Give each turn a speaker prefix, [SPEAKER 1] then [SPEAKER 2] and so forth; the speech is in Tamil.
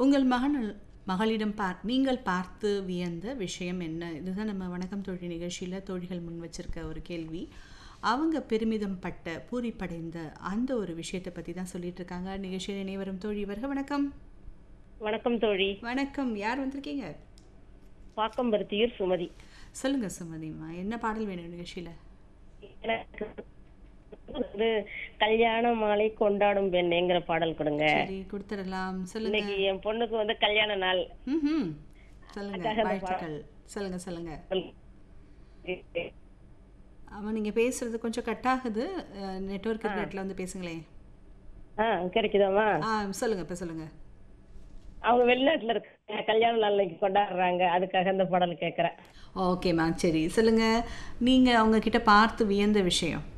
[SPEAKER 1] உங்கள் மகன் மகளிடம் பார் நீங்கள் பார்த்து வியந்த விஷயம் என்ன இதுதான் நம்ம வணக்கம் தோழி நிகழ்ச்சியில் தோழிகள் முன் வச்சிருக்க ஒரு கேள்வி அவங்க பெருமிதம் பட்ட பூரிப்படைந்த அந்த ஒரு விஷயத்தை பற்றி தான் சொல்லிட்டு இருக்காங்க நிகழ்ச்சியில் இணைவரும் தோழி வருக வணக்கம்
[SPEAKER 2] வணக்கம் தோழி
[SPEAKER 1] வணக்கம் யார் வந்திருக்கீங்க
[SPEAKER 2] பாக்கம்பருத்தியூர் சுமதி
[SPEAKER 1] சொல்லுங்க சுமதிமா என்ன பாடல் வேணும் நிகழ்ச்சியில்
[SPEAKER 2] எனக்கு வந்து கல்யாண மாலை கொண்டாடும் பெண்ணேங்கிற பாடல் கொடுங்க
[SPEAKER 1] சரி கொடுத்துடலாம் சொல்லுங்க
[SPEAKER 2] இன்னைக்கு என் பொண்ணுக்கு வந்து கல்யாண நாள்
[SPEAKER 1] ம் சொல்லுங்க வாழ்த்துக்கள் சொல்லுங்க சொல்லுங்க அவன் நீங்க பேசுறது கொஞ்சம் கட் ஆகுது நெட்ஒர்க் இருக்கிற இடத்துல வந்து பேசுங்களேன்
[SPEAKER 2] ஆ கிடைக்குதாம்மா
[SPEAKER 1] ஆ சொல்லுங்க இப்ப சொல்லுங்க
[SPEAKER 2] அவங்க வெளிநாட்டுல இருக்காங்க கல்யாண நாள் இன்னைக்கு கொண்டாடுறாங்க அதுக்காக இந்த பாடல் கேட்கறேன்
[SPEAKER 1] ஓகேம்மா சரி சொல்லுங்க நீங்க அவங்க கிட்ட பார்த்து வியந்த விஷயம்